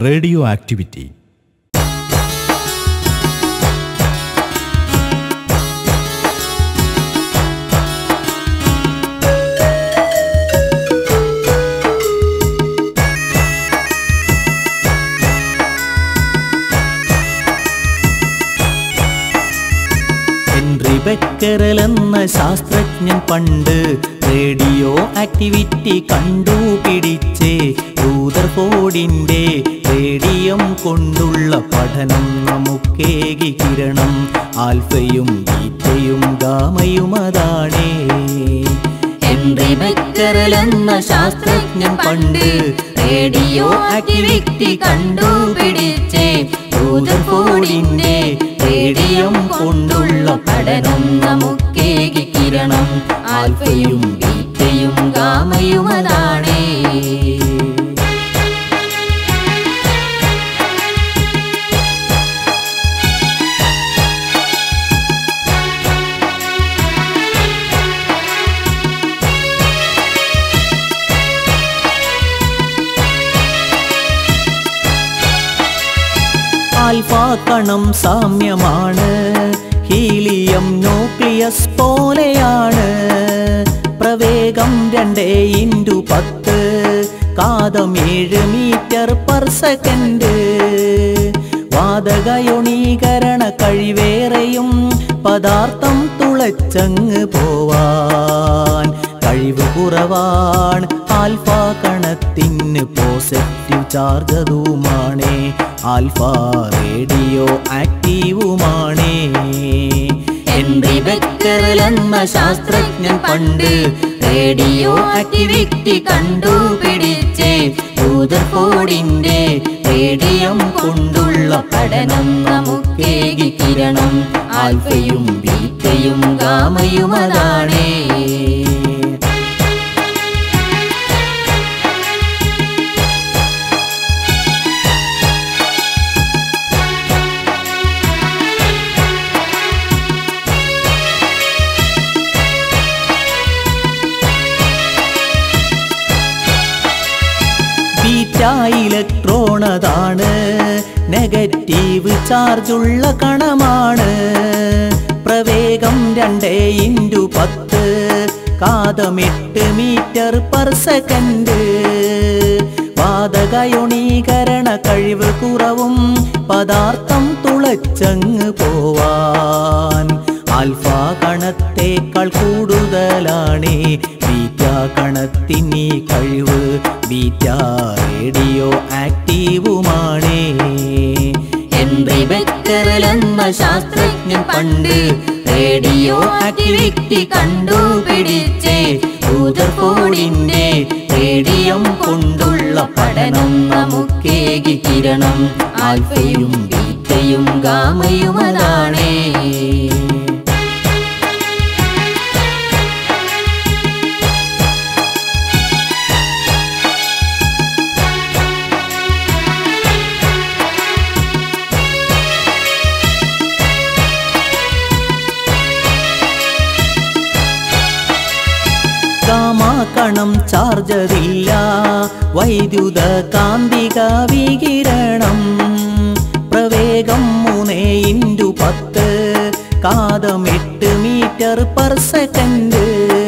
radio activity Henry Becquerel എന്ന ശാസ്ത്രജ്ഞൻ പണ്ട് റേഡിയോ ആക്ടിവിറ്റി കണ്ടുപിടിച്ചേ റൂദർഫോർഡിന്റെ റേഡിയം കൊണ്ടുള്ള പഠനം നമുക്കേകി കിരണം ആൽഫയും ബീറ്റയും ഗാമയും അതാണേ ഹെൻറി ബെക്കറൽ എന്ന ശാസ്ത്രജ്ഞൻ പണ്ട് റേഡിയോ ആക്ടിവിറ്റി കണ്ടുപിടിച്ചേ റൂദർഫോർഡിന്റെ റേഡിയം കൊണ്ടുള്ള പഠനം നമുക്കേകി കിരണം ആൽഫയും ബീറ്റയും ഗാമയും അതാണേ ആൽഫ കണം സാമ്യമാണ് ഹീലിയം ന്യൂക്ലിയസ് പോലെയാണ് പ്രവേഗം രണ്ടേ ഇൻറ്റു പത്ത് കാതം ഏഴ് മീറ്റർ പെർ സെക്കൻഡ് വാതകയൊണീകരണ കഴിവേറെയും പദാർത്ഥം തുളച്ചങ്ങ് പോവാൻ കഴിവ് കുറവാണ് ആൽഫ കണത്തിന് പോസിറ്റീവ് ചാർജ് അതുമാണേ ആൽഫ റേഡിയോ ആക്റ്റീവുമാണേ ഹെൻറി ബെക്കറൽ എന്ന ശാസ്ത്രജ്ഞൻ പണ്ട് റേഡിയോ ആക്ടിവിറ്റി കണ്ടുപിടിച്ചേ റൂദർഫോർഡിന്റെ റേഡിയം കൊണ്ടുള്ള പഠനം നമുക്കേകി കിരണം ആൽഫയും ബീറ്റയും ഗാമയും അതാണേ ബീറ്റ ഇലക്ട്രോൺ അതാണ് നെഗറ്റീവ് ചാർജുള്ള കണമാണ് പ്രവേഗം രണ്ടേ ഇൻറ്റു പത്ത് കാതമെട്ട് മീറ്റർ പെർ സെക്കൻഡ് വാതകയൊണീകരണ കഴിവ് കുറവും പദാർത്ഥം തുളച്ചങ്ങ് പോവാൻ ആൽഫ കണത്തേക്കാൾ കൂടുതലാണ് ബീറ്റ കണത്തിനീ കഴിവ് ബീറ്റ റേഡിയോ ആക്റ്റീവുമാണ് ഹെൻറി ബെക്കറൽ എന്ന ശാസ്ത്രജ്ഞൻ പണ്ട് റേഡിയോ ആക്ടിവിറ്റി കണ്ടുപിടിച്ചേ റൂദർഫോർഡിന്റെ റേഡിയം കൊണ്ടുള്ള പഠനം നമുക്കേകി കിരണം ആൽഫയും ബീറ്റയും ഗാമയും അതാണേ കണം ചാർജറില്ല വൈദ്യുത കാന്തിക വികിരണം പ്രവേഗം മൂന്ന് ഇൻറ്റു പത്ത് കാതം എട്ട് മീറ്റർ പെർ സെക്കൻഡ്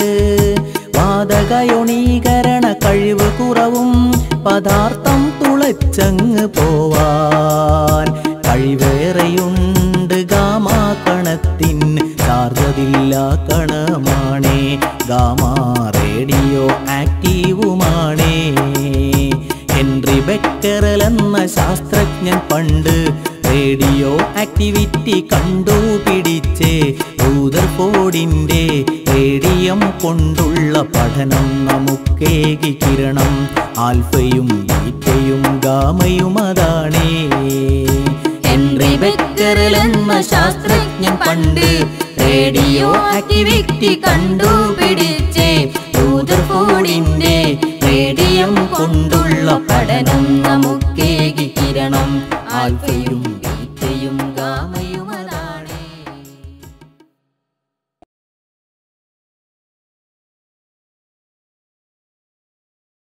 വാതകയൊണീകരണ കഴിവ് കുറവും പദാർത്ഥം തുളച്ചങ്ങ് പോവാൻ കഴിവേറെയുണ്ട് ഗാമാ കണത്തിന് ചാർജതില്ല കണമാണേ ഗാമാ റേഡിയോ ആക്റ്റീവുമാണേ ഹെൻറി ബെക്കറൽ എന്ന ശാസ്ത്രജ്ഞൻ പണ്ട് റേഡിയോ ആക്ടിവിറ്റി കണ്ടുപിടിച്ചേ റൂദർഫോർഡിന്റെ റേഡിയം കൊണ്ടുള്ള പഠനം നമുക്കേകി കിരണം ആൽഫയും ബീറ്റയും ഗാമയും അതാണേ ഹെൻറി ബെക്കറൽ എന്ന ശാസ്ത്രജ്ഞൻ പണ്ട് റേഡിയോ ആക്ടിവിറ്റി കണ്ടുപിടിച്ചേ റൂദർഫോർഡിന്റെ റേഡിയം കൊണ്ടുള്ള പഠനം നമുക്കേകി കിരണം ആൽഫയും